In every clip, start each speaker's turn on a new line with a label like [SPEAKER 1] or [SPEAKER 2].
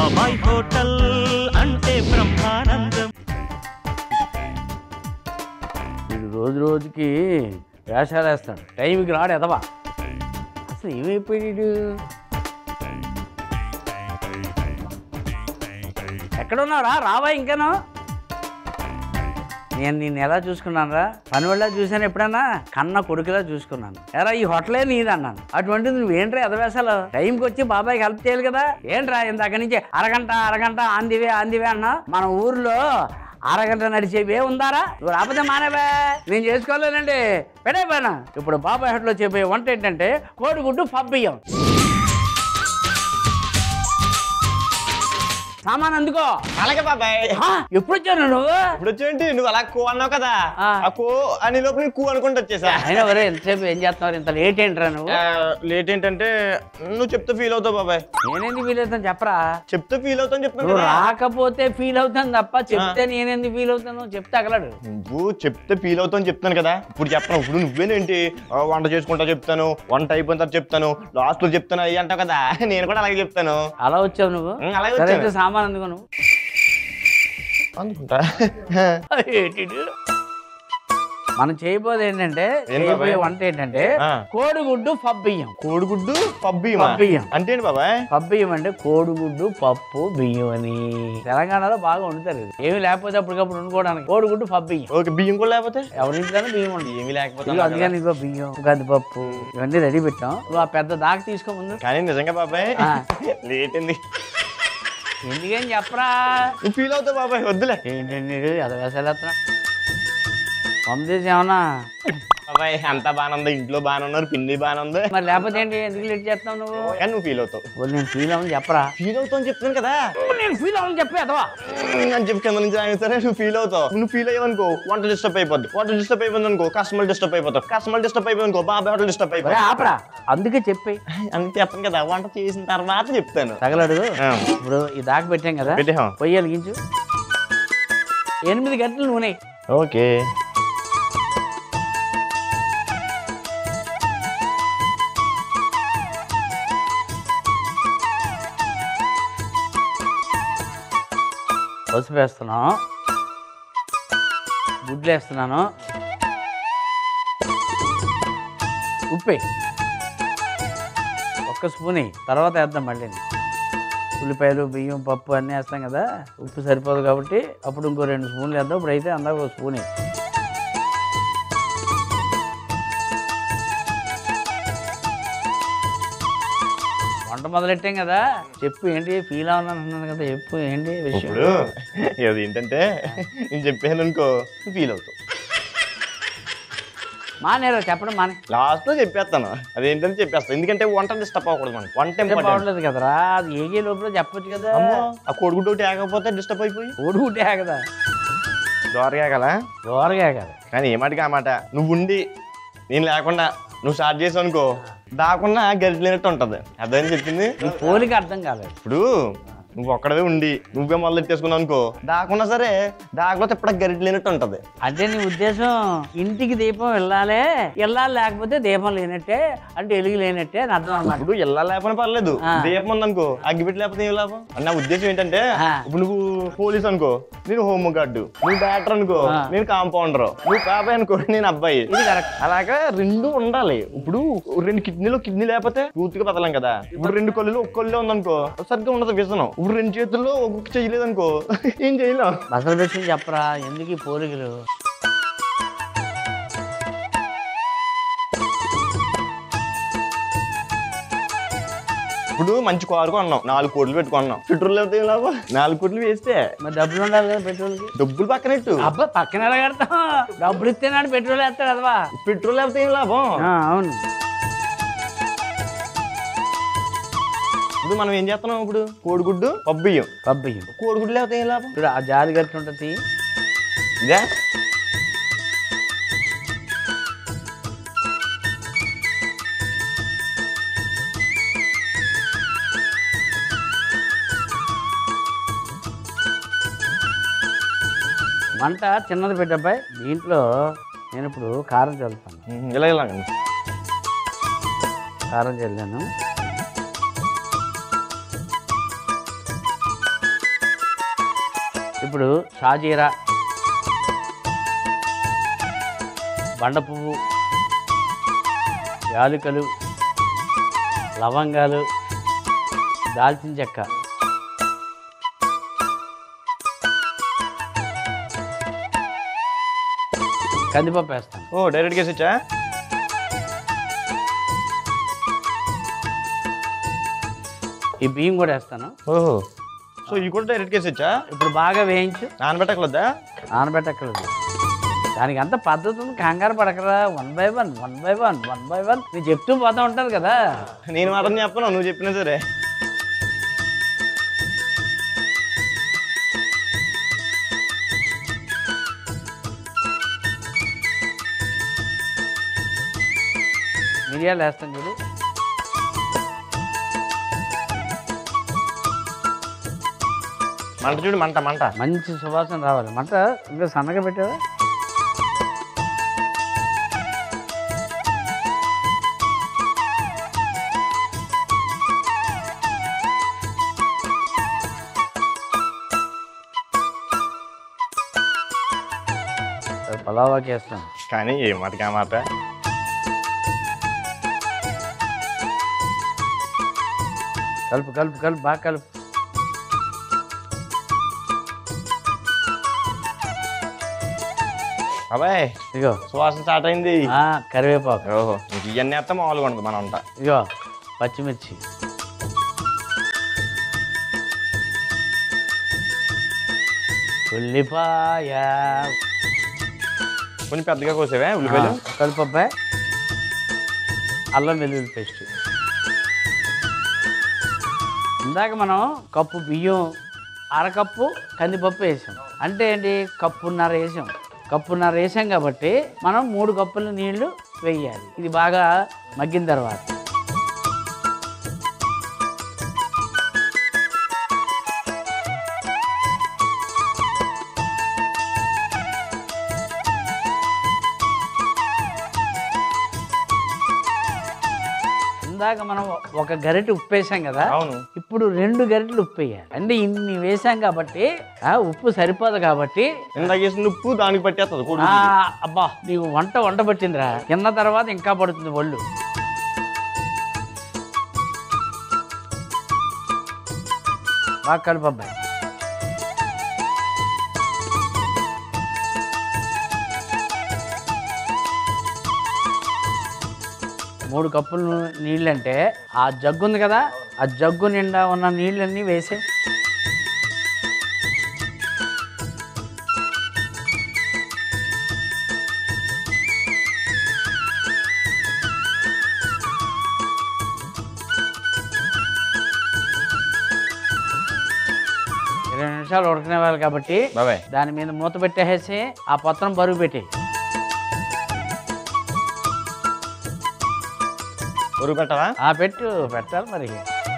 [SPEAKER 1] బాబాయ్ హోటల్ అంటే బ్రహ్మానందం
[SPEAKER 2] వీడు రోజు రోజుకి వేషాలు వేస్తాడు టైంకి రాడు ఎదవా అసలు ఏమైపోయాడు ఎక్కడున్నారా రావా ఇంకాను నేను నిన్ను ఎలా చూసుకున్నాను రా పని వల్ల చూశాను ఎప్పుడన్నా కన్న కొడుకులా చూసుకున్నాను ఎరా ఈ హోటలే నీదన్నాను అటువంటిది నువ్వేంట్రా ఎదవేశాలు టైంకి వచ్చి బాబాయ్కి హెల్ప్ చేయాలి కదా ఏంట్రా ఇందాక నుంచి అరగంట అరగంట ఆందివే ఆందివే అన్నా మన ఊర్లో అరగంట నడిచేవే ఉందారా నువ్వు రాకపోతే మానేవే నేను చేసుకోలేనండి పెడే పైన ఇప్పుడు బాబాయ్ హోటల్లో చెప్పే వంట ఏంటంటే కోడిగుడ్డు పబ్బియ్యం సామాన్ అందుకో
[SPEAKER 3] అలాగే బాబాయ్
[SPEAKER 2] ఆ, ఎప్పుడు వచ్చాను నువ్వు
[SPEAKER 3] ఇప్పుడు వచ్చేంటి నువ్వు అలా కూ అన్నావు కదా
[SPEAKER 2] ఆ.
[SPEAKER 3] ఆ కూ అని లోపు నేను కూ అనుకుంటూ వచ్చేసా
[SPEAKER 2] అయినా ఒరే ఎంతసేపు ఏం చేస్తున్నావు ఇంత లేట్ ఏంట్రా నువ్వు
[SPEAKER 3] లేట్ ఏంటంటే నువ్వు చెప్తే ఫీల్ అవుతావు బాబాయ్
[SPEAKER 2] నేనేంది ఫీల్ అవుతాను చెప్పరా
[SPEAKER 3] చెప్తే ఫీల్ అవుతాను చెప్తాను
[SPEAKER 2] నువ్వు
[SPEAKER 3] కదా
[SPEAKER 2] రాకపోతే ఫీల్ అవుతాను తప్ప చెప్తే నేనేంది ఫీల్ అవుతాను చెప్తే అగలడు
[SPEAKER 3] నువ్వు చెప్తే ఫీల్ అవుతావు చెప్తాను కదా ఇప్పుడు చెప్పను ఇప్పుడు నువ్వేనేంటి ఆ, వంట చేసుకుంటా చెప్తాను వంట అయిపోయిన తర్వాత చెప్తాను లాస్ట్ లో చెప్తాను అయ్యి అంటావు కదా నేను కూడా అలాగే చెప్తాను
[SPEAKER 2] అలా వచ్చావు నువ్వు
[SPEAKER 3] ఉం, అలాగే
[SPEAKER 2] సరే
[SPEAKER 3] వచ్చాను.
[SPEAKER 2] అయితే సామాన్ అందుకో నువ్వు
[SPEAKER 3] అందుకుంటా
[SPEAKER 2] ఏంటిడు? మనం చేయబోయేది ఏంటంటే
[SPEAKER 3] ఏం
[SPEAKER 2] చేయబోయే
[SPEAKER 3] బాబాయ్?
[SPEAKER 2] వంట ఏంటంటే
[SPEAKER 3] ఆ.
[SPEAKER 2] కోడిగుడ్డు పబ్బియ్యం
[SPEAKER 3] కోడిగుడ్డు పబ్బియ్యం
[SPEAKER 2] పబ్బియ్యం.
[SPEAKER 3] అంటే ఏంటి బాబాయ్
[SPEAKER 2] పబ్బియ్యం అంటే కోడిగుడ్డు పప్పు బియ్యం అని తెలంగాణలో బాగా వండుతారు ఇది. ఏమీ లేకపోతే అప్పటికప్పుడు వండుకోవడానికి కోడిగుడ్డు పబ్బియ్యం
[SPEAKER 3] ఓకే బియ్యం కూడా లేకపోతే
[SPEAKER 2] ఎవరింట్లోనే బియ్యం ఉంటుంది
[SPEAKER 3] ఏమీ లేకపోతే
[SPEAKER 2] ఇదిగో అందుకని ఇదిగో బియ్యం కందిపప్పు ఇవన్నీ రెడీ పెట్టాం నువ్వు ఆ పెద్ద దాకా తీసుకో ముందు
[SPEAKER 3] కానీ నిజంగా బాబాయ్
[SPEAKER 2] ఆ.
[SPEAKER 3] లేట్ అయింది
[SPEAKER 2] ఎందుకని చెప్పరా
[SPEAKER 3] నువ్వు ఫీల్ అవుతావు బాబాయ్ వద్దులే
[SPEAKER 2] ఏంటండి అది వేసేస్తున్నా పంపేసి ఏమన్నా
[SPEAKER 3] బాబాయ్ అంతా బాగానే ఉంది ఇంట్లో బాగానే ఉన్నారు పిన్ని బాగానే ఉంది
[SPEAKER 2] మరి లేకపోతే ఏంటి ఎందుకు లేట్ చేస్తావు నువ్వు
[SPEAKER 3] కానీ నువ్వు ఫీల్ అవుతావు
[SPEAKER 2] ఓ, నేను ఫీల్ అవ్వని చెప్పరా
[SPEAKER 3] ఫీల్ అవుతావు అని చెప్తాను కదా
[SPEAKER 2] నేను ఫీల్ అవ్వని చెప్పే అదవా
[SPEAKER 3] అని చెప్పి కింద నుంచి ఆయన సరే నువ్వు ఫీల్ అవుతావు నువ్వు ఫీల్ అయ్యావనుకో వంట డిస్టర్బ్ అయిపోద్ది వంట డిస్టర్బ్ అయిపోయింది అనుకో కస్టమర్ డిస్టర్బ్ అయిపోతావు కస్టమర్ డిస్టర్బ్ అయిపోయింది అనుకో బాబాయ్ హోటల్ డిస్టర్బ్
[SPEAKER 2] ఒరే
[SPEAKER 3] అయిపోయి
[SPEAKER 2] ఆపరా అందుకే చెప్పి
[SPEAKER 3] అందుకే చెప్తాను కదా వంట చేసిన తర్వాత చెప్తాను
[SPEAKER 2] తగలడు
[SPEAKER 3] ఆ.
[SPEAKER 2] ఇప్పుడు ఈ దాకా పెట్టాం కదా
[SPEAKER 3] పెట్టేహం
[SPEAKER 2] పొయ్యి వెలిగించు ఎనిమిది గంటలు నూనె
[SPEAKER 3] ఓకే
[SPEAKER 2] పసుపు వేస్తున్నాను గుడ్లు వేస్తున్నాను ఉప్పే ఒక్క స్పూన్ వేయి. తర్వాత వేద్దాం మళ్ళీ ఉల్లిపాయలు బియ్యం పప్పు అన్నీ వేస్తాం కదా ఉప్పు సరిపోదు కాబట్టి అప్పుడు ఇంకో రెండు స్పూన్లు వేద్దాం ఇప్పుడు అయితే అందాక ఒక స్పూన్ వేయి. వంట మొదలెట్టాం కదా చెప్పు ఏంటి ఫీల్ అన్నాను కదా చెప్పు ఏంటి విషయం
[SPEAKER 3] ఇప్పుడు అది ఏంటంటే నేను చెప్పాను అనుకో నువ్వు ఫీల్ అవుతావు
[SPEAKER 2] మానేరా చెప్పడం మానే
[SPEAKER 3] లాస్ట్ లో చెప్పేస్తాను అదేంటని చెప్పేస్తాను ఎందుకంటే వంట డిస్టర్బ్ అవ్వకూడదు మనకి వంట
[SPEAKER 2] చెప్తే
[SPEAKER 3] ఇంపార్టెంట్
[SPEAKER 2] బాగుండదు కదరా అది ఏగే లోపల చెప్పొచ్చు కదా
[SPEAKER 3] అమ్మో ఆ కోడిగుడ్డు ఒకటి ఆగకపోతే డిస్టర్బ్ అయిపోయి
[SPEAKER 2] ఓడుకుంటే కదా
[SPEAKER 3] దోరగా కదా
[SPEAKER 2] దోరగా కదా
[SPEAKER 3] కానీ ఏమాటికి ఆ మాట నువ్వు ఉండి నేను లేకుండా నువ్వు స్టార్ట్ చేసావు అనుకో దాకుండా గరిట లేనట్టు ఉంటది అర్థం చెప్పింది
[SPEAKER 2] నీ పోలిక అర్థం కాలేదు
[SPEAKER 3] ఇప్పుడు నువ్వు ఒక్కడవే ఉండి నువ్వే మొదలెట్టేసుకున్నావు అనుకో దాకుండా సరే దాకపోతే ఇప్పుడు గరిట లేనట్టు ఉంటది
[SPEAKER 2] అంటే నీ ఉద్దేశం ఇంటికి దీపం వెళ్ళాలి వెళ్ళాలి లేకపోతే దీపం లేనట్టే అంటే వెలుగు లేనట్టే అని అర్థం అన్నమాట
[SPEAKER 3] ఇప్పుడు ఇల్లా లేకపోయినా పర్లేదు
[SPEAKER 2] ఆ.
[SPEAKER 3] దీపం ఉందనుకో అగ్గిపెట్టి లేకపోతే ఏం లాభం అని నా ఉద్దేశం ఏంటంటే
[SPEAKER 2] ఆ.
[SPEAKER 3] ఇప్పుడు నువ్వు పోలీస్ అనుకో నేను హోమ్ గార్డు నువ్వు బ్యాటర్ అనుకో
[SPEAKER 2] ఆ.
[SPEAKER 3] నేను కాంపౌండర్ నువ్వు బాబాయ్ అనుకో నేను అబ్బాయి
[SPEAKER 2] ఇది కరెక్ట్
[SPEAKER 3] అలాగా రెండు ఉండాలి ఇప్పుడు రెండు కిడ్నీలో కిడ్నీ లేకపోతే పూర్తిగా బదలం కదా ఇప్పుడు రెండు కళ్ళు ఒక కళ్ళు ఉందనుకో సరిగ్గా ఉండదు విజనం ఇప్పుడు రెండు చేతుల్లో ఒక్కొక్క చేయలేదు అనుకో ఏం చేయలేం
[SPEAKER 2] అసలు విషయం చెప్పరా ఎందుకు ఈ పోలికలు
[SPEAKER 3] ఇప్పుడు మంచి కారు కొన్నాం నాలుగు కోట్లు పెట్టుకున్నాం పెట్రోల్ లేకపోతే ఏం లాభం నాలుగు కోట్లు వేస్తే
[SPEAKER 2] మరి డబ్బులు ఉండాలి కదా పెట్రోల్కి
[SPEAKER 3] డబ్బులు పక్కనట్టు
[SPEAKER 2] అబ్బా పక్కన ఎలా కడతాం డబ్బులు ఇస్తేనాడు పెట్రోల్ వేస్తాడు అదవా
[SPEAKER 3] పెట్రోల్ లేకపోతే ఏం లాభం
[SPEAKER 2] ఆ, అవును
[SPEAKER 3] ఇప్పుడు మనం ఏం చేస్తున్నాం ఇప్పుడు కోడిగుడ్డు పబ్బియ్యం
[SPEAKER 2] పబ్బియ్యం
[SPEAKER 3] కోడిగుడ్డు లేకపోతే ఏం లాభం
[SPEAKER 2] ఇప్పుడు ఆ జాలి గట్టి ఉంటుంది
[SPEAKER 3] ఇదే
[SPEAKER 2] మంట చిన్నది పెట్టబ్బాయి దీంట్లో నేను ఇప్పుడు కారం చల్లుతాను
[SPEAKER 3] ఉహు, ఇలా ఇలా
[SPEAKER 2] కారం చల్లాను ఇప్పుడు షాజీరా బండ పువ్వు యాలుకలు లవంగాలు దాల్చిన చెక్క కందిపప్పు వేస్తాను
[SPEAKER 3] ఓ డైరెక్ట్గా వేసొచ్చా
[SPEAKER 2] ఈ బియ్యం కూడా వేస్తాను
[SPEAKER 3] ఓహో సో ఇవి కూడా డైరెక్ట్గా వేసొచ్చా
[SPEAKER 2] ఇప్పుడు బాగా వేయించు
[SPEAKER 3] నానబెట్టకలొద్దా
[SPEAKER 2] నానబెట్టక్కర్లేదు దానికి అంత పద్ధతి ఉంది కంగారు పడకరా one by one one by one one by one నేను చెప్తూ పోతా ఉంటాను కదా
[SPEAKER 3] నేను మాత్రం చెప్పను నువ్వు చెప్పినా సరే
[SPEAKER 2] మిరియాలు వేస్తాను చూడు
[SPEAKER 3] మంట చూడు మంట మంట
[SPEAKER 2] మంచి సువాసన రావాలి మంట ఇంకా సన్నగా పెట్టావా పలావాకి వేస్తాను
[SPEAKER 3] కానీ ఏ మాటకి ఆ మాట
[SPEAKER 2] కలుపు కలుపు కలుపు బాగా కలుపు
[SPEAKER 3] అబ్బాయి
[SPEAKER 2] ఇగో
[SPEAKER 3] సువాసన స్టార్ట్ అయింది
[SPEAKER 2] ఆ, కరివేపాకు
[SPEAKER 3] ఓహో ఇంక ఇవన్నీ వేస్తే మామూలుగా ఉండదు మన వంట
[SPEAKER 2] ఇగో పచ్చిమిర్చి ఉల్లిపాయ
[SPEAKER 3] కొంచెం పెద్దగా కోసేవే ఉల్లిపాయలు
[SPEAKER 2] కలుపబ్బాయి అల్లం వెల్లుల్లి పేస్ట్ ఇందాక మనం కప్పు బియ్యం అరకప్పు కందిపప్పు వేసాం అంటే ఏంటి కప్పున్నర వేసాం కప్పున్నర వేసాం కాబట్టి మనం మూడు కప్పుల నీళ్లు వేయాలి ఇది బాగా మగ్గిన తర్వాత ఇందాక మనం ఒక గరిటె ఉప్పు వేసాం కదా
[SPEAKER 3] అవును
[SPEAKER 2] ఇప్పుడు రెండు గరిటెలు ఉప్పు వేయాలి అంటే ఇన్ని వేసాం కాబట్టి ఆ ఉప్పు సరిపోదు కాబట్టి
[SPEAKER 3] ఇందాక వేసిన ఉప్పు దానికి పట్టేస్తుంది కూడు
[SPEAKER 2] ఆ, అబ్బా నీకు వంట వంట పట్టిందిరా తిన్న తర్వాత ఇంకా పడుతుంది ఒళ్ళు బాగా కలుపు అబ్బాయి మూడు కప్పులు నీళ్ళంటే ఆ జగ్గు ఉంది కదా ఆ జగ్గు నిండా ఉన్న నీళ్ళన్నీ వేసే ఇరవై నిమిషాలు ఉడకనివ్వాలి కాబట్టి
[SPEAKER 3] బాబాయ్
[SPEAKER 2] దాని మీద మూత పెట్టేసి ఆ పత్రం బరువు పెట్టి
[SPEAKER 3] ఉరుగు పెట్టవా
[SPEAKER 2] ఆ పెట్టు పెట్టాలి మరి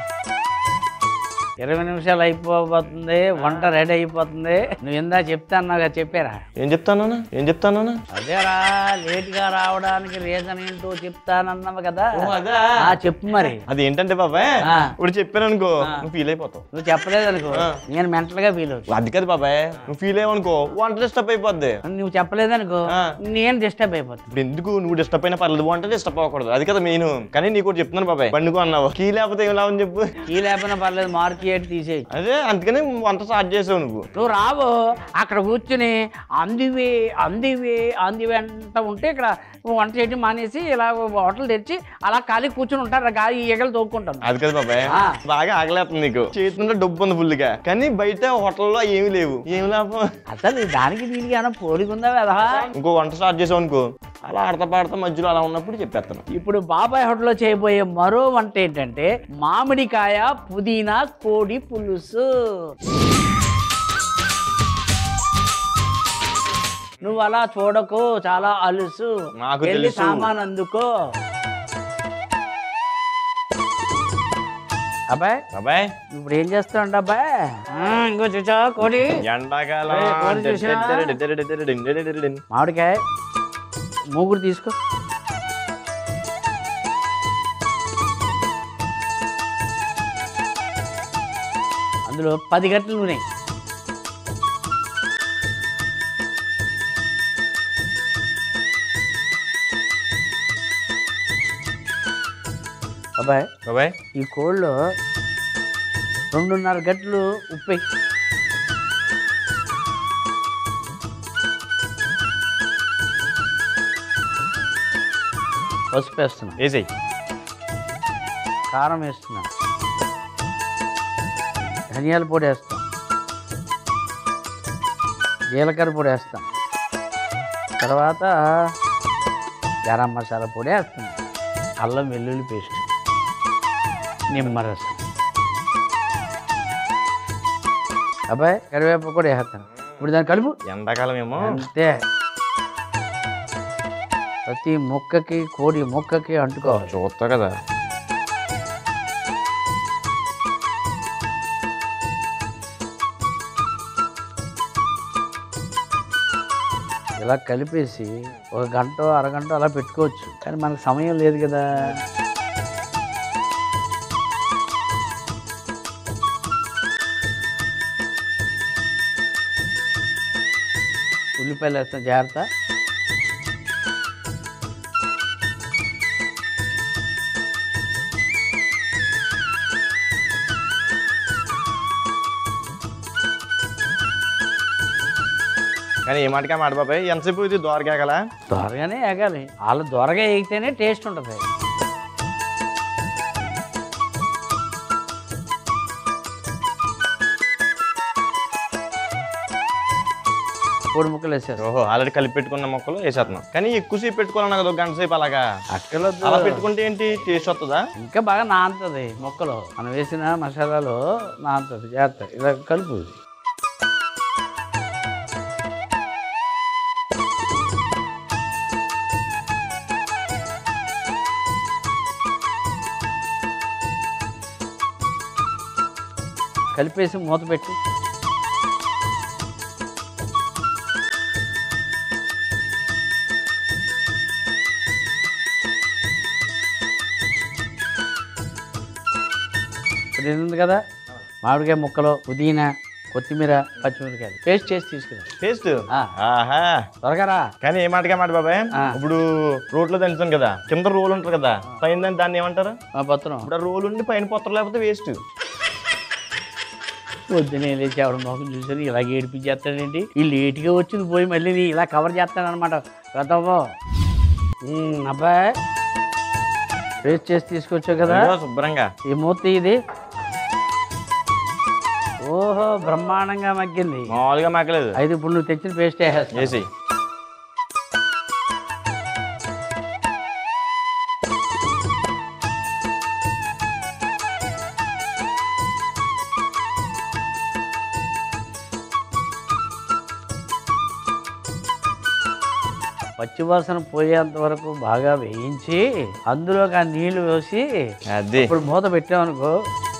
[SPEAKER 2] ఇరవై నిమిషాలు అయిపోతుంది వంట రెడీ అయిపోతుంది నువ్వు ఇందా చెప్తా అన్నావు చెప్పారా
[SPEAKER 3] ఏం చెప్తాను ఏం చెప్తాను
[SPEAKER 2] అదేరా లేట్గా రావడానికి రీజన్ ఏంటో చెప్తానన్నావు కదా
[SPEAKER 3] ఓ, అదా?
[SPEAKER 2] ఆ చెప్పు మరి
[SPEAKER 3] అది ఏంటంటే బాబాయ్
[SPEAKER 2] ఆ.
[SPEAKER 3] ఇప్పుడు చెప్పాను అనుకో నువ్వు ఫీల్ అయిపోతావు
[SPEAKER 2] నువ్వు చెప్పలేదు అనుకో
[SPEAKER 3] ఆ.
[SPEAKER 2] నేను మెంటల్గా ఫీల్ అవుతాను
[SPEAKER 3] అది కాదు బాబాయ్ నువ్వు ఫీల్ అయ్యావనుకో వంట డిస్టర్బ్ అయిపోద్ది
[SPEAKER 2] నువ్వు చెప్పలేదనుకో
[SPEAKER 3] ఆ.
[SPEAKER 2] నేను డిస్టర్బ్ అయిపోతాను
[SPEAKER 3] ఇప్పుడు ఎందుకు నువ్వు డిస్టర్బ్ అయినా పర్లేదు వంట డిస్టర్బ్ అవ్వకూడదు అది కదా మెయిన్ కానీ నీకు ఒకటి చెప్తున్నాను బాబాయ్ పండుగ అన్నావు కీ లేకపోతే ఏం లాభం చెప్పు
[SPEAKER 2] ఈ లేకపోయినా పర్లేదు మార్క్ ఏటి తీసేయి
[SPEAKER 3] అదే అందుకని వంట స్టార్ట్ చేసావు నువ్వు
[SPEAKER 2] నువ్వు రావు అక్కడ కూర్చుని అందివే అందివే అందివే అంట ఉంటే ఇక్కడ వంట చేయడం మానేసి ఇలా హోటల్ తెచ్చి అలా ఖాళీ కూర్చుని ఉంటారు గాలి ఈగలు తోక్కుంటాను
[SPEAKER 3] అది కదా బాబాయ్
[SPEAKER 2] ఆ.
[SPEAKER 3] బాగా ఆగలేస్తుంది నీకు చేతుంటే డబ్బు ఉంది ఫుల్గా కానీ బయట హోటల్లో ఏమి లేవు ఏమి లాభం
[SPEAKER 2] అసలు దానికి దీనికి ఏమైనా పోలికుందా కదా
[SPEAKER 3] ఇంకో వంట స్టార్ట్ చేసావు అనుకో అలా ఆడతా పాడతా మధ్యలో అలా ఉన్నప్పుడు చెప్పేస్తాను
[SPEAKER 2] ఇప్పుడు బాబాయ్ హోటల్లో చేయబోయే మరో వంట ఏంటంటే మామిడికాయ పుదీనా కోడి పులుసు నువ్వు అలా చూడకు చాలా అలుసు
[SPEAKER 3] నాకు
[SPEAKER 2] వెళ్ళి
[SPEAKER 3] తెలుసు.
[SPEAKER 2] సామాన్ అందుకో అబ్బాయ్
[SPEAKER 3] బాబాయ్
[SPEAKER 2] ఇప్పుడు ఏం చేస్తాడు అబ్బాయ్ ఆ, ఇంకో చూచా కోడి
[SPEAKER 3] ఎండాకాలం
[SPEAKER 2] ఏయ్, కోడి చూసావా? మామిడికాయ మూగుడు తీసుకో అందులో పది గంటలు నూనె అబ్బాయి
[SPEAKER 3] బాబాయ్
[SPEAKER 2] ఈ కోళ్ళు రెండున్నర గంటలు ఉప్పు పసుపు వేస్తున్నాం
[SPEAKER 3] వేసేయి
[SPEAKER 2] కారం వేస్తున్నాం ధనియాల పొడి వేస్తాం జీలకర్ర పొడి వేస్తాం తర్వాత గరం మసాలా పొడి వేస్తాం అల్లం వెల్లుల్లి పేస్ట్ నిమ్మరసం అబ్బాయి కరివేపాకు కూడా వేస్తాను ఇప్పుడు దాన్ని కలుపు
[SPEAKER 3] ఎండాకాలం ఏమో
[SPEAKER 2] అంతే ప్రతి ముక్కకి కోడి ముక్కకి అంటుకోవాలి
[SPEAKER 3] చూస్తా కదా
[SPEAKER 2] ఇలా కలిపేసి ఒక గంట అరగంట అలా పెట్టుకోవచ్చు కానీ మనకు సమయం లేదు కదా ఉల్లిపాయలు వేస్తాం జాగ్రత్త
[SPEAKER 3] కానీ ఏ మాటగా మాట బాబాయ్ ఎంతసేపు ఇది దోరకాగల
[SPEAKER 2] త్వరగానే ఎగాలి వాళ్ళు త్వరగా ఎగితేనే టేస్ట్ ఉంటుంది కోడి ముక్కలు వేసారు
[SPEAKER 3] ఓహో ఆల్రెడీ కలిపి పెట్టుకున్న మొక్కలు వేసేస్తున్నాం కానీ ఎక్కువసేపు పెట్టుకోవాలన్నా కదా ఒక గంట సేపు అలాగా
[SPEAKER 2] అక్కలొద్దు
[SPEAKER 3] అలా పెట్టుకుంటే ఏంటి టేస్ట్ వస్తుందా
[SPEAKER 2] ఇంకా బాగా నానుతుంది ముక్కలు మనం వేసిన మసాలాలు నానుతుంది జాగ్రత్త ఇలా కలుపు కలిపేసి మూత పెట్టు ఇప్పుడు ఇది ఉంది కదా మామిడికాయ ముక్కలు పుదీనా కొత్తిమీర పచ్చిమిరకాయలు పేస్ట్ చేసి తీసుకురా
[SPEAKER 3] టేస్ట్
[SPEAKER 2] ఆ.
[SPEAKER 3] ఆహా
[SPEAKER 2] త్వరగా రా
[SPEAKER 3] కానీ ఏ మాటగా మాట బాబాయ్
[SPEAKER 2] ఆ.
[SPEAKER 3] ఇప్పుడు రోడ్లో దంచుతాం కదా కింద రోల్ ఉంటుంది కదా పైన దాన్ని- దాన్ని ఏమంటారు
[SPEAKER 2] మా పత్రం
[SPEAKER 3] ఇప్పుడు ఆ రోల్ ఉండి పైన పొత్తం లేకపోతే వేస్ట్
[SPEAKER 2] పొద్దునే లేచి ఆవిడ మొహం చూసాను ఇలా ఏడిపించేస్తాడేంటి ఈ లేట్గా వచ్చింది పోయి మళ్ళీ నీ ఇలా కవర్ చేస్తానమాట గతంలో అబ్బాయి పేస్ట్ చేసి తీసుకొచ్చావు కదా
[SPEAKER 3] శుభ్రంగా
[SPEAKER 2] ఈ మూర్తి ఇది ఓహో బ్రహ్మాండంగా మగ్గింది
[SPEAKER 3] మామూలుగా మాకలేదు
[SPEAKER 2] అయితే ఇప్పుడు నువ్వు తెచ్చిన పేస్ట్ వేసేస్తా
[SPEAKER 3] వేసి
[SPEAKER 2] పచ్చివాసన పోయేంత వరకు బాగా వేయించి అందులోకి ఆ నీళ్లు వేసి
[SPEAKER 3] అది
[SPEAKER 2] ఇప్పుడు మూత పెట్టామనుకో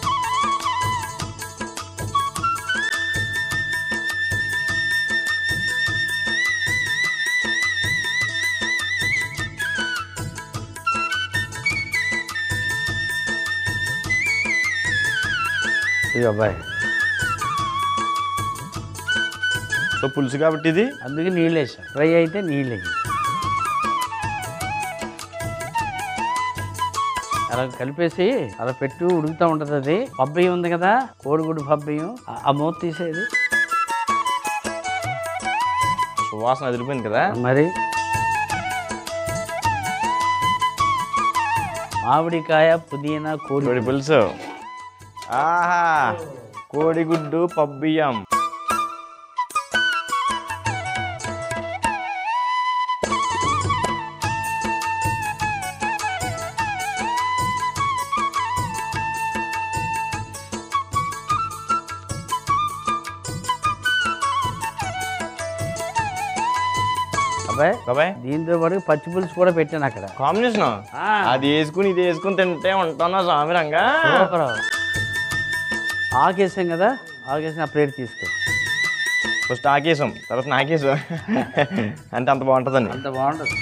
[SPEAKER 2] ఇది అబ్బాయి
[SPEAKER 3] సో పులుసు కాబట్టి ఇది
[SPEAKER 2] అందుకే నీళ్ళు వేసాం ఫ్రై అయితే నీళ్ళు వేయి అలా కలిపేసి అలా పెట్టు ఉడుకుతూ ఉంటుంది అది పబ్బయ్యం ఉంది కదా కోడిగుడ్డు పబ్బయ్యం ఆ- ఆ మూత తీసేది
[SPEAKER 3] సువాసన అదిరిపోయింది కదా
[SPEAKER 2] మరి మామిడికాయ పుదీనా కోడి
[SPEAKER 3] కోడి పులుసు ఆహా కోడిగుడ్డు పబ్బియ్యం
[SPEAKER 2] అబ్బాయి
[SPEAKER 3] బాబాయ్
[SPEAKER 2] దీంతో పాటు పచ్చి పులుసు కూడా పెట్టాను అక్కడ
[SPEAKER 3] కాంబినేషన్
[SPEAKER 2] ఆ.
[SPEAKER 3] అది వేసుకుని ఇది వేసుకుని తింటే ఉంటానా స్వామి రంగా
[SPEAKER 2] సూపర్ ఆకేసాం కదా ఆకేసి ఆ ప్లేట్ తీసుకో
[SPEAKER 3] ఫస్ట్ ఆకేసాం తర్వాత నాకేసాం అంటే అంత బాగుంటుందండి
[SPEAKER 2] అంత బాగుంటుంది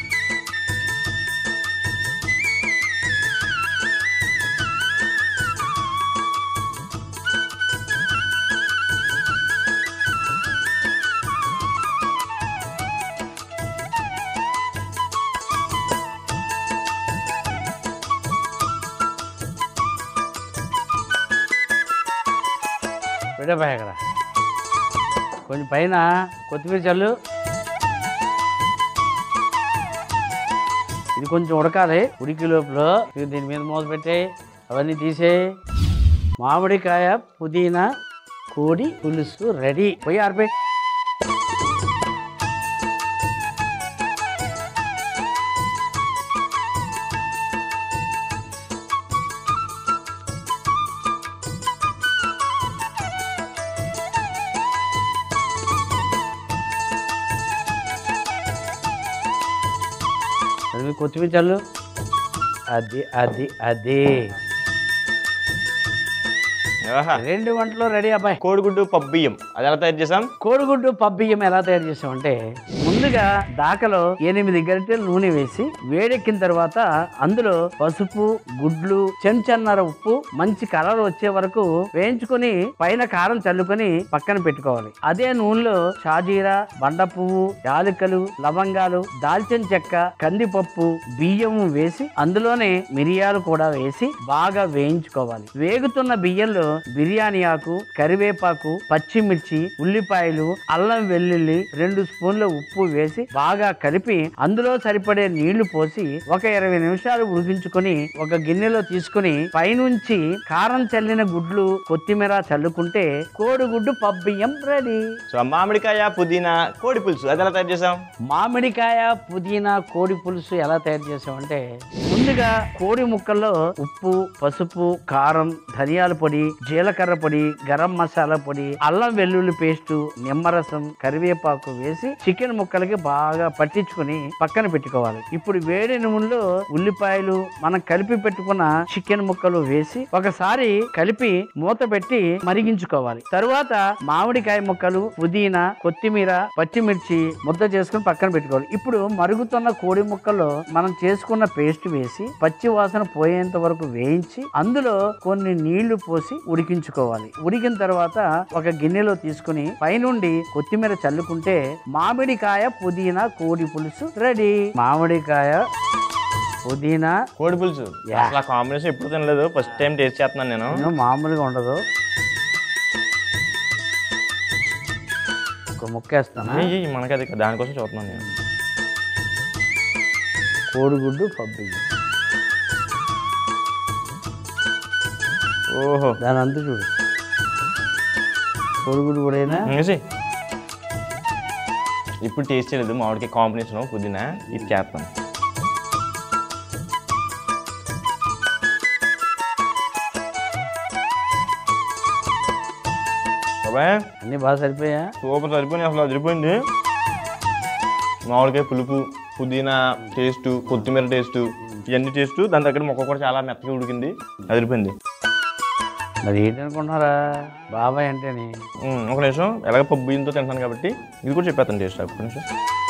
[SPEAKER 2] పెట్టబాయ్ అక్కడ కొంచెం పైన కొత్తిమీర చల్లు ఇది కొంచెం ఉడకాలి ఉడికి లోపల ఇది దీని మీద మూత పెట్టేయి అవన్నీ తీసేయి మామిడికాయ పుదీనా కోడి పులుసు రెడీ పోయి ఆరిపోయి అది మీద కొత్తిమీర చల్లు అది అది అది
[SPEAKER 3] ఆహా.
[SPEAKER 2] రెండు వంటలు రెడీ అబ్బాయి
[SPEAKER 3] కోడిగుడ్డు పప్పు బియ్యం అది ఎలా తయారు చేసాం
[SPEAKER 2] కోడిగుడ్డు పబ్బియ్యం ఎలా తయారు చేసామంటే ముందుగా దాకలో ఎనిమిది గరిటెలు నూనె వేసి వేడెక్కిన తర్వాత అందులో పసుపు గుడ్లు చెంచన్నర ఉప్పు మంచి కలర్ వచ్చే వరకు వేయించుకొని పైన కారం చల్లుకొని పక్కన పెట్టుకోవాలి అదే నూనెలో షాజీరా బండ పువ్వు యాలకులు లవంగాలు దాల్చిన చెక్క కందిపప్పు బియ్యము వేసి అందులోనే మిరియాలు కూడా వేసి బాగా వేయించుకోవాలి వేగుతున్న బియ్యంలో బిర్యానీ ఆకు కరివేపాకు పచ్చిమిర్చి ఉల్లిపాయలు అల్లం వెల్లుల్లి రెండు స్పూన్ల ఉప్పు వేసి బాగా కలిపి అందులో సరిపడే నీళ్లు పోసి ఒక ఇరవై నిమిషాలు ఉడికించుకొని ఒక గిన్నెలో తీసుకుని పైనుంచి కారం చల్లిన గుడ్లు కొత్తిమీర చల్లుకుంటే కోడిగుడ్డు పబ్బియ్యం రెడీ
[SPEAKER 3] సో మామిడికాయ పుదీనా కోడి పులుసు అది ఎలా తయారు చేసాం
[SPEAKER 2] మామిడికాయ పుదీనా కోడి పులుసు ఎలా తయారు చేసామంటే ముందుగా కోడి ముక్కల్లో ఉప్పు పసుపు కారం ధనియాల పొడి జీలకర్ర పొడి గరం మసాలా పొడి అల్లం వెల్లుల్లి పేస్టు నిమ్మరసం కరివేపాకు వేసి చికెన్ ముక్కలకి బాగా పట్టించుకొని పక్కన పెట్టుకోవాలి ఇప్పుడు వేడి నూనెలో ఉల్లిపాయలు మనం కలిపి పెట్టుకున్న చికెన్ ముక్కలు వేసి ఒకసారి కలిపి మూత పెట్టి మరిగించుకోవాలి తరువాత మామిడికాయ ముక్కలు పుదీనా కొత్తిమీర పచ్చిమిర్చి ముద్ద చేసుకుని పక్కన పెట్టుకోవాలి ఇప్పుడు మరుగుతున్న కోడి ముక్కల్లో మనం చేసుకున్న పేస్ట్ వేసి పచ్చి వాసన పోయేంత వరకు వేయించి అందులో కొన్ని నీళ్లు పోసి ఉడికించుకోవాలి ఉడికిన తర్వాత ఒక గిన్నెలో తీసుకుని పైనుండి కొత్తిమీర చల్లుకుంటే మామిడికాయ పుదీనా కోడి పులుసు రెడీ మామిడికాయ పుదీనా
[SPEAKER 3] కోడి పులుసు
[SPEAKER 2] యా.
[SPEAKER 3] అసలు ఆ కాంబినేషన్ ఎప్పుడు తినలేదు ఫస్ట్ టైం టేస్ట్ చేస్తున్నాను నేను
[SPEAKER 2] నేను మామూలుగా ఉండదు ఒక ముక్క వేస్తానా
[SPEAKER 3] ఏయ్, ఏయ్, మనకి అది దానికోసం చూస్తున్నాను నేను
[SPEAKER 2] కోడిగుడ్డు పబ్బి
[SPEAKER 3] ఓహో
[SPEAKER 2] దాని అంత చూడు కోడిగుడ్డు కూడా అయినా
[SPEAKER 3] వేసి ఇప్పుడు టేస్ట్ చేయలేదు మామిడికాయ కాంబినేషన్ పుదీనా ఇది చేస్తాను బాబాయ్
[SPEAKER 2] అన్నీ బాగా సరిపోయా
[SPEAKER 3] సూపర్ సరిపోయింది అసలు అదిరిపోయింది మామిడికాయ పులుపు పుదీనా టేస్ట్ కొత్తిమీర టేస్ట్ ఇవన్నీ టేస్ట్ దాని దగ్గర మొక్క కూడా చాలా మెత్తగా ఉడికింది అదిరిపోయింది
[SPEAKER 2] మరి ఏంటనుకుంటున్నారా బాబాయ్ అంటేని
[SPEAKER 3] ఉమ్, ఒక నిమిషం ఎలాగ పప్పు బియ్యంతో తింటాను కాబట్టి ఇది కూడా చెప్పేస్తాను టేస్ట్ ఒక నిమిషం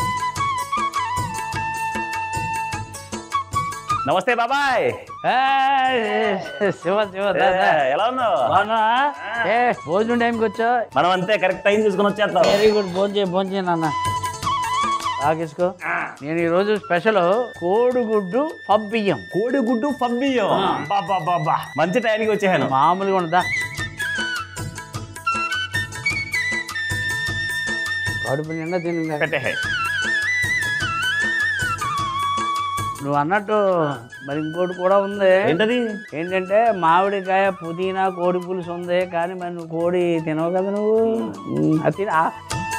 [SPEAKER 1] నమస్తే బాబాయ్
[SPEAKER 2] ఏయ్, శివ శివ దా, దా.
[SPEAKER 1] ఎలా ఉన్నావు
[SPEAKER 2] బాగున్నావా? ఏ భోజనం టైంకి వచ్చా
[SPEAKER 1] మనం అంతే కరెక్ట్ టైం చూసుకొని వచ్చేస్తాం
[SPEAKER 2] వెరీ గుడ్ భోజనం చేయి భోజనం చేయి నాన్న తాగేసుకో నేను ఈరోజు స్పెషల్ కోడిగుడ్డు పబ్బియ్యం
[SPEAKER 1] కోడి గుడ్డు పబ్బియ్యం బాబా బాబా మంచి టైంకి వచ్చేసాను
[SPEAKER 2] మామూలుగా ఉండదా కడుపు నిండా తిని
[SPEAKER 3] పెట్టే
[SPEAKER 2] నువ్వు అన్నట్టు మరి ఇంకోటి కూడా ఉంది
[SPEAKER 1] ఏంటది
[SPEAKER 2] ఏంటంటే మామిడికాయ పుదీనా కోడి పులుసు ఉంది కానీ మరి నువ్వు కోడి తినవు కదా నువ్వు ఉమ్, అది తిన ఆ.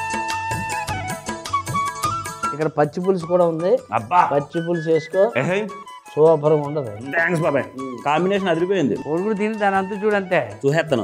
[SPEAKER 2] ఇక్కడ పచ్చి పులుసు కూడా ఉంది
[SPEAKER 1] అబ్బా
[SPEAKER 2] పచ్చి పులుసు వేసుకో సూపర్ ఉండదు
[SPEAKER 1] థ్యాంక్స్ బాబాయ్ కాంబినేషన్ అదిరిపోయింది
[SPEAKER 2] కోడి కూడా తిని దాని అంతా చూడంతే
[SPEAKER 1] చూసేస్తాను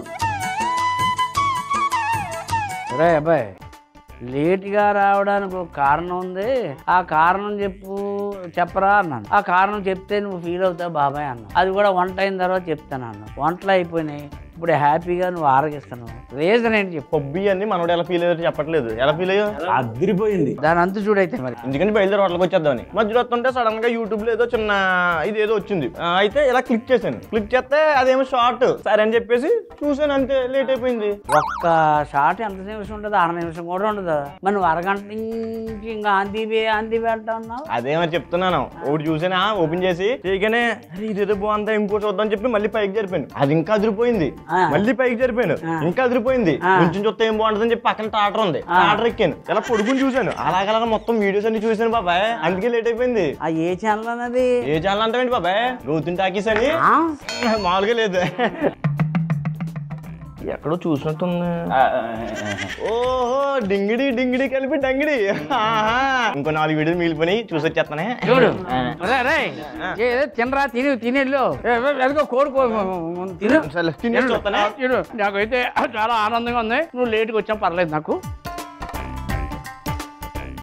[SPEAKER 2] రే అబ్బాయి లేట్గా రావడానికి ఒక కారణం ఉంది ఆ కారణం చెప్పు చెప్పరా అన్నాను ఆ కారణం చెప్తే నువ్వు ఫీల్ అవుతావు బాబాయ్ అన్నా అది కూడా వంట అయిన తర్వాత చెప్తాను అన్న వంటలు అయిపోయినాయి ఇప్పుడు హ్యాపీగా నువ్వు ఆరగిస్తాను రీజన్ ఏంటి చెప్పు
[SPEAKER 3] పప్పు బియ్యాన్ని మనోడు ఎలా ఫీల్ అయ్యారు చెప్పట్లేదు ఎలా ఫీల్ అయ్యో
[SPEAKER 1] అదిరిపోయింది
[SPEAKER 2] దాని అంతు చూడైతే మరి
[SPEAKER 3] ఎందుకంటే బయలుదేరి హోటల్కి వచ్చేద్దామని మధ్యలో వస్తుంటే సడన్ గా యూట్యూబ్ లో ఏదో చిన్న ఇది ఏదో వచ్చింది ఆ, అయితే ఇలా క్లిక్ చేశాను క్లిక్ చేస్తే అదేమో షార్ట్ సరే అని చెప్పేసి చూసాను అంతే లేట్ అయిపోయింది
[SPEAKER 2] ఒక్క షాట్ ఎంత నిమిషం ఉంటుంది అర నిమిషం కూడా ఉండదు మరి నువ్వు అరగంట నుంచి ఇంకా ఆందీబే ఆందీబే అంటా ఉన్నావు
[SPEAKER 3] అదే మరి చెప్తున్నాను ఒకటి చూసానా ఓపెన్ చేసి చేయగానే అరే ఇదేదో బాగుందా ఇంకో చూద్దాం అని చెప్పి మళ్ళీ పైకి జరిపాను అది ఇంకా అదిరిపోయింది
[SPEAKER 2] ఆ.
[SPEAKER 3] మళ్ళీ పైకి జరిపోయాను ఇంకా అదిరిపోయింది కొంచెం చూస్తే ఏం బాగుంటుందని చెప్పి పక్కన టాటర్ ఉంది టాటర్ ఎక్కాను ఇలా పొడుగుని చూశాను అలాగలాగా మొత్తం వీడియోస్ అన్ని చూశాను బాబాయ్ అందుకే లేట్ అయిపోయింది
[SPEAKER 2] ఆ ఏ ఛానల్ అన్నది
[SPEAKER 3] ఏ ఛానల్ అంటావేంటి బాబాయ్ గౌతమ్ టాకీస్ అని
[SPEAKER 2] ఆ?
[SPEAKER 3] మామూలుగా లేదు ఎక్కడో చూసినట్టుంది ఓహో డింగిడి డింగిడి కలిపి డంగిడి ఆహా. ఇంకో నాలుగు వీడియోలు మిగిలిపోయి చూసి వచ్చేస్తానే
[SPEAKER 2] చూడు రే, రే. ఏ, ఏ, తినరా తిని తినేళ్ళు ఎదుగో కోరుకో తిను
[SPEAKER 3] సరే తినేసి చూస్తానే
[SPEAKER 2] చూడు నాకైతే చాలా ఆనందంగా ఉంది నువ్వు లేట్గా వచ్చావు పర్లేదు నాకు